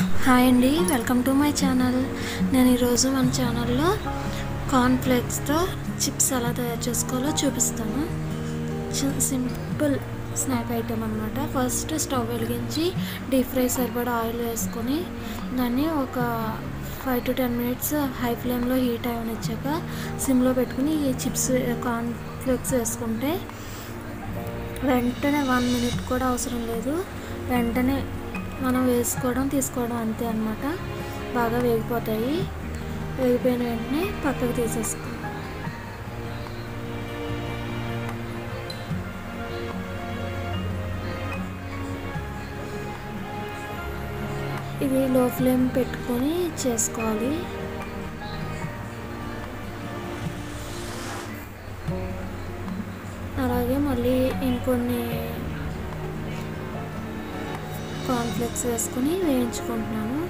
hi అండి welcome to my channel నేను ఈరోజు మన ఛానల్లో కార్న్ఫ్లేక్స్తో చిప్స్ ఎలా తయారు చేసుకోవాలో చూపిస్తాను చి- సింపుల్ స్నాక్ ఐటెం అనమాట ఫస్ట్ స్టవ్ వెలిగించి డీప్ ఫ్రై సరిపడా ఆయిల్ వేసుకొని దాన్ని ఒక five to ten minutes high ఫ్లేమ్లో హీట్ అవనిచ్చాక సిమ్లో పెట్టుకుని ఈ చిప్స్ కార్న్ఫ్లేక్స్ వేసుకుంటే వెంటనే వన్ మినిట్ కూడా అవసరం లేదు వెంటనే మనం వేసుకోవడం తీసుకోవడం అంతే అనమాట బాగా వేగిపోతాయి వేగిపోయిన వెంటనే పక్కకు తీసేసుకో ఇది లో ఫ్లేమ్ పెట్టుకొని చేసుకోవాలి అలాగే మళ్ళీ ఇంకొన్ని కార్న్ఫ్లెక్స్ వేసుకొని వేయించుకుంటున్నాను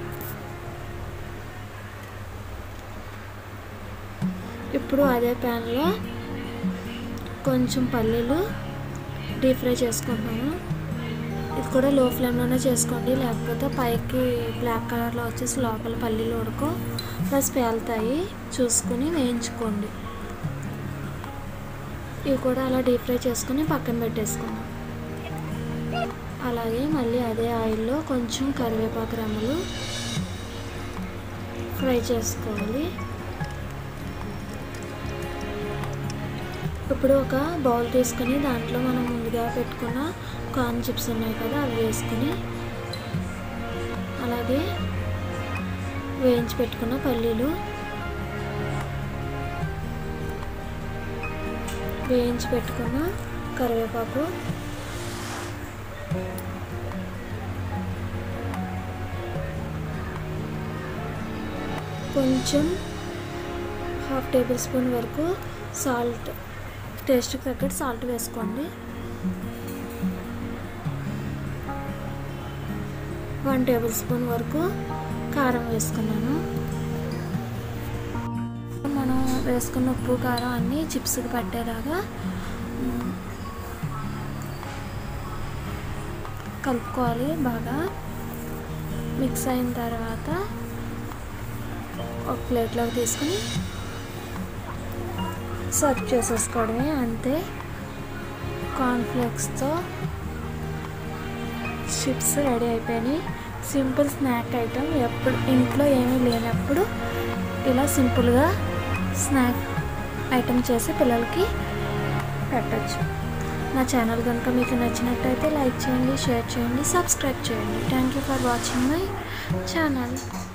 ఇప్పుడు అదే ప్యాన్లో కొంచెం పల్లీలు డీప్ ఫ్రై చేసుకుంటున్నాను ఇది కూడా లో ఫ్లేమ్లోనే చేసుకోండి లేకపోతే పైకి బ్లాక్ కలర్లో వచ్చేసి లోపల పల్లీలు ఉడకో ప్లస్ పేలుతాయి చూసుకుని వేయించుకోండి ఇవి కూడా అలా డీప్ ఫ్రై చేసుకుని పక్కన పెట్టేసుకుందాం అలాగే మళ్ళీ అదే ఆయిల్లో కొంచెం కరివేపాకు రెమ్మలు ఫ్రై చేసుకోవాలి ఇప్పుడు ఒక బౌల్ తీసుకుని దాంట్లో మనం ముందుగా పెట్టుకున్న కార్న్ చిప్స్ ఉన్నాయి కదా అవి వేసుకుని అలాగే వేయించి పెట్టుకున్న పల్లీలు వేయించి పెట్టుకున్న కరివేపాకు కొంచెం హాఫ్ టేబుల్ స్పూన్ వరకు సాల్ట్ టేస్ట్కి తగ్గట్టు సాల్ట్ వేసుకోండి వన్ టేబుల్ స్పూన్ వరకు కారం వేసుకున్నాను మనం వేసుకున్న ఉప్పు కారం అన్నీ చిప్స్కి పట్టేలాగా మ్, కలుపుకోవాలి బాగా మిక్స్ అయిన తర్వాత ఒక ప్లేట్లోకి తీసుకుని సర్వ్ చేసేసుకోవడమే అంతే కార్న్ఫ్లేక్స్తో చిప్స్ రెడీ అయిపోయినాయి సింపుల్ స్నాక్ ఐటమ్ ఎప్పుడు ఇంట్లో ఏమీ లేనప్పుడు ఇలా సింపుల్గా స్నాక్ ఐటమ్ చేసి పిల్లలకి పెట్టచ్చు నా ఛానల్ కనుక మీకు నచ్చినట్టయితే లైక్ చేయండి షేర్ చేయండి సబ్స్క్రైబ్ చేయండి thank you for watching my channel